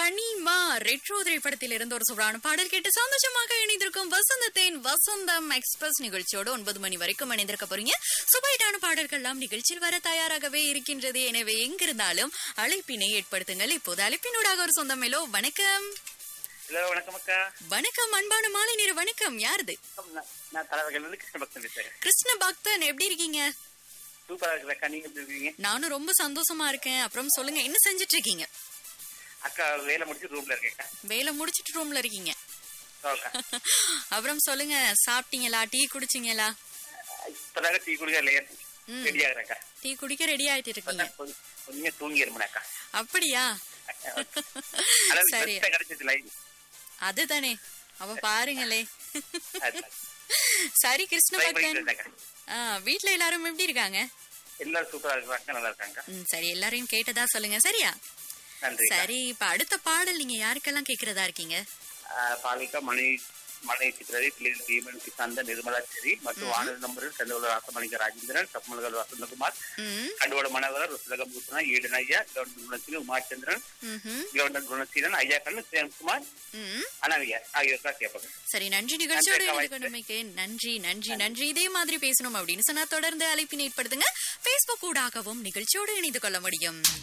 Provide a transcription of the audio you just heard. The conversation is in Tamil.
கனிமா ரெட்ரோ திரைப்படத்தில் இருந்து ஒரு சூடான பாடல் கேட்டு சந்தோஷமாக இணைந்திருக்கும் வசந்தத்தின் வசந்தம் எக்ஸ்பிரஸ் நிகழ்ச்சியோடு ஒன்பது மணி வரைக்கும் இணைந்திருக்க போறீங்க சுபைட்டான பாடல்கள்லாம் நிகழ்ச்சியில் வர தயாராகவே இருக்கின்றது எனவே எங்கிருந்தாலும் அழைப்பினை ஏற்படுத்துங்கள் இப்போது அழைப்பினூடாக ஒரு சொந்தமேலோ வணக்கம் ஹலோ வணக்கம் அக்கா வணக்கம் அன்பான மாலை நேர வணக்கம் யாருது நான் நான் தலைவர்கள் இருந்து கிருஷ்ண பக்தன் பேசுறேன் கிருஷ்ண பக்தன் எப்படி இருக்கீங்க சூப்பரா இருக்குல்ல அக்கா நீங்க எப்படி இருக்கீங்க நானும் ரொம்ப சந்தோஷமா இருக்கேன் அப்புறம் சொல்லுங்க என்ன செஞ்சுட்டு இருக்கீங்க அக்கா வேலை முடிச்சு ரூம்ல இருக்கேன் வேலை முடிச்சிட்டு ரூம்ல இருக்கீங்க அக்கா அப்புறம் சொல்லுங்க சாப்பிட்டீங்களா டீ குடிச்சீங்களா இப்பதாங்க டீ குடிக்க இல்லையா ம். ரெடி ஆகுறேன் அக்கா டீ குடிக்க ரெடி ஆயிட்டு இருக்கீங்க இப்பதான் கொஞ்சம் கொஞ்சம் தூங்கி இருமுன அக்கா அப்படியா அதாவது சரி பெஸ்டா கிடைச்சது லைன் அதுதானே அவ பாருங்களே சரி கிருஷ்ண ட்ரை பக்தன் பண்ணிட்டு இருக்கேன் ஆ, வீட்ல எல்லாரும் எப்படி இருக்காங்க எல்லாரும் சூப்பரா இருக்காங்க நல்லா இருக்காங்க ம், சரி எல்லாரையும் கேட்டதா சொல்லுங்க சரியா நன்றி சரி இப்ப அடுத்த பாடல் நீங்க யாருக்கெல்லாம் கேக்குறதா இருக்கீங்க பாலிகா மணி மனை சித்திரவி கிளீன் தீமன் கிசாந்த நிர்மலாச்சேரி மற்றும் வானொலி நம்பரில் செந்தவள ராசமணிக ராஜேந்திரன் சப்மல்கள் வசந்தகுமார் ம் கண்டுவட மனவரர் ருசுலகம் பூசனா ஈடன் ஐயா கவர்னர் குணசீலன் உமாச்சந்திரன் ம்ஹும், கவர்னர் குணசீலன் ஐயா கண்ணு சேம்குமார் ம் அனவியா ஆகியோருக்கா கேட்பாங்க சரி நன்றி நிகழ்ச்சியோட நன்றி, இணைந்து கொண்டமைக்கு நன்றி நன்றி நன்றி இதே மாதிரி பேசணும் அப்படின்னு சொன்னா தொடர்ந்து அழைப்பினை ஏற்படுத்துங்க பேஸ்புக் ஊடாகவும் நிகழ்ச்சியோடு இணைந்து கொள்ள முடியும்